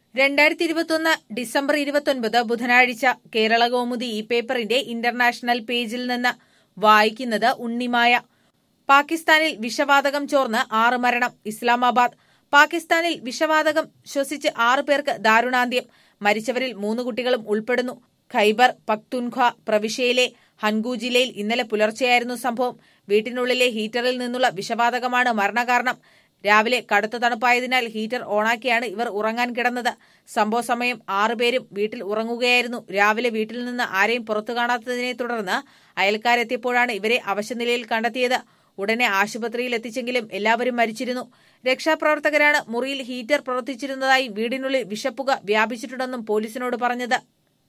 രണ്ടായിരത്തി ഇരുപത്തൊന്ന് ഡിസംബർ ഇരുപത്തൊൻപത് ബുധനാഴ്ച കേരള കൗമുദി ഈ പേപ്പറിന്റെ ഇന്റർനാഷണൽ പേജിൽ നിന്ന് വായിക്കുന്നത് ഉണ്ണിമായ പാകിസ്ഥാനിൽ വിഷവാതകം ചോർന്ന് ആറ് മരണം ഇസ്ലാമാബാദ് പാകിസ്ഥാനിൽ വിഷവാതകം ശ്വസിച്ച് ആറ് പേർക്ക് ദാരുണാന്ത്യം മരിച്ചവരിൽ മൂന്ന് കുട്ടികളും ഉൾപ്പെടുന്നു ഖൈബർ പക്തുൻഖ്വ പ്രവിശ്യയിലെ ഹൻഗു ജില്ലയിൽ ഇന്നലെ പുലർച്ചെയായിരുന്നു സംഭവം വീട്ടിനുള്ളിലെ ഹീറ്ററിൽ നിന്നുള്ള വിഷവാതകമാണ് മരണകാരണം രാവിലെ കടുത്ത തണുപ്പായതിനാൽ ഹീറ്റർ ഓണാക്കിയാണ് ഇവർ ഉറങ്ങാൻ കിടന്നത് സംഭവ സമയം ആറുപേരും വീട്ടിൽ ഉറങ്ങുകയായിരുന്നു രാവിലെ വീട്ടിൽ നിന്ന് ആരെയും പുറത്തു കാണാത്തതിനെ തുടർന്ന് അയൽക്കാരെത്തിയപ്പോഴാണ് ഇവരെ അവശനിലയിൽ കണ്ടെത്തിയത് ഉടനെ ആശുപത്രിയിൽ എത്തിച്ചെങ്കിലും എല്ലാവരും മരിച്ചിരുന്നു രക്ഷാപ്രവർത്തകരാണ് മുറിയിൽ ഹീറ്റർ പ്രവർത്തിച്ചിരുന്നതായി വീടിനുള്ളിൽ വിഷപ്പുക വ്യാപിച്ചിട്ടുണ്ടെന്നും പോലീസിനോട് പറഞ്ഞത്